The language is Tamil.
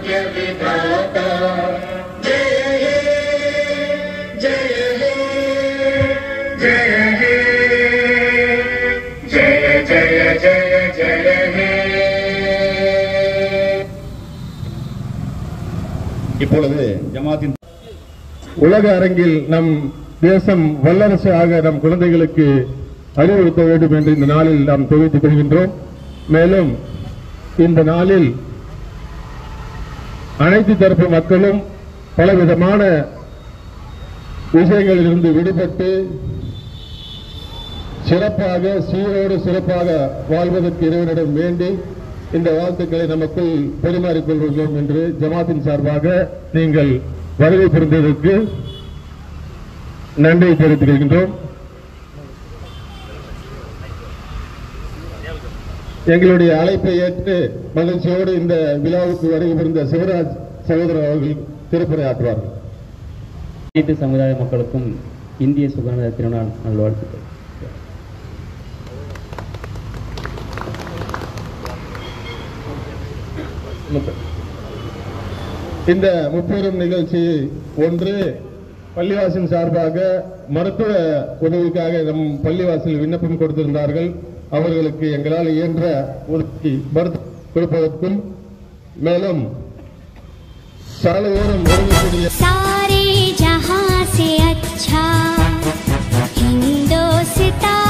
भाग्य विधाता जय हे जय हे जय हे जय जय जय जय हे இப்பொழுது ஜமாத்தின் உலக அரங்கில் நம் தேசம் வல்லரசு ஆக நம் குழந்தைகளுக்கு அறிவுறுத்த வேண்டும் என்று இந்த நாளில் நாம் தெரிவித்துக் கொள்கின்றோம் மேலும் இந்த நாளில் அனைத்து தரப்பு மக்களும் பலவிதமான விஷயங்களிலிருந்து விடுபட்டு சிறப்பாக சீரோடு சிறப்பாக வாழ்வதற்கு இறைவனிடம் வேண்டி இந்த வாழ்த்துக்களை நமக்குள் பரிமாறிக்கொள்கிறோம் என்று ஜமாத்தின் சார்பாக நீங்கள் வருகை புரிந்ததற்கு நன்றி தெரிவித்துக் கொள்கின்றோம் எங்களுடைய அழைப்பை ஏற்று மகிழ்ச்சியோடு இந்த விழாவுக்கு வருகை புரிந்த சிவராஜ் சகோதரர் அவர்கள் திருப்புரை ஆற்றுவார்கள் அனைத்து சமுதாய மக்களுக்கும் இந்திய சுதந்திர திருநாள் நல்வாழ்த்துக்கள் இந்த முப்பெரும் நிகழ்ச்சி ஒன்று பள்ளிவாசல் சார்பாக மருத்துவ உதவிக்காக நம் பள்ளிவாசல் விண்ணப்பம் கொடுத்திருந்தார்கள் அவர்களுக்கு எங்களால் இயன்ற உதவி மருத்துவ கொடுப்பதற்கும் மேலும் சாலையோரம் ஒருங்கக்கூடிய सारे जहां से अच्छा हिंदुस्तान